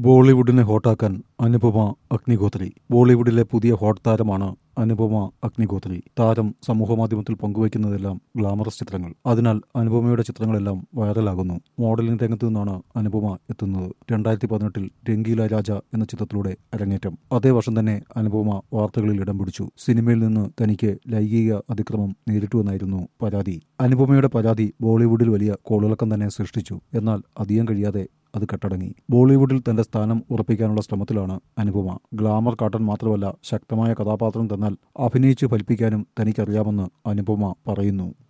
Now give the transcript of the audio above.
ബോളിവുഡിനെ ഹോട്ടാക്കാൻ അനുപമ അഗ്നിഹോത്രി ബോളിവുഡിലെ പുതിയ ഹോട്ട് താരമാണ് അനുപമ അഗ്നിഹോത്രി താരം സമൂഹമാധ്യമത്തിൽ പങ്കുവയ്ക്കുന്നതെല്ലാം ഗ്ലാമറസ് ചിത്രങ്ങൾ അതിനാൽ അനുപമയുടെ ചിത്രങ്ങളെല്ലാം വൈറലാകുന്നു മോഡലിംഗ് രംഗത്തു നിന്നാണ് അനുപമ എത്തുന്നത് രണ്ടായിരത്തി പതിനെട്ടിൽ രംഗീല രാജ എന്ന ചിത്രത്തിലൂടെ അരങ്ങേറ്റം അതേ വർഷം തന്നെ അനുപമ വാർത്തകളിൽ ഇടം പിടിച്ചു സിനിമയിൽ നിന്ന് തനിക്ക് ലൈംഗിക അതിക്രമം നേരിട്ടുവെന്നായിരുന്നു പരാതി അനുപമയുടെ പരാതി ബോളിവുഡിൽ വലിയ കോളിളക്കം തന്നെ സൃഷ്ടിച്ചു എന്നാൽ അധികം കഴിയാതെ അത് കെട്ടടങ്ങി ബോളിവുഡിൽ തന്റെ സ്ഥാനം ഉറപ്പിക്കാനുള്ള ശ്രമത്തിലാണ് അനുപമ ഗ്ലാമർ കാട്ടാൻ മാത്രമല്ല ശക്തമായ കഥാപാത്രം തന്നാൽ അഭിനയിച്ച് ഫലിപ്പിക്കാനും തനിക്കറിയാമെന്ന് അനുപമ പറയുന്നു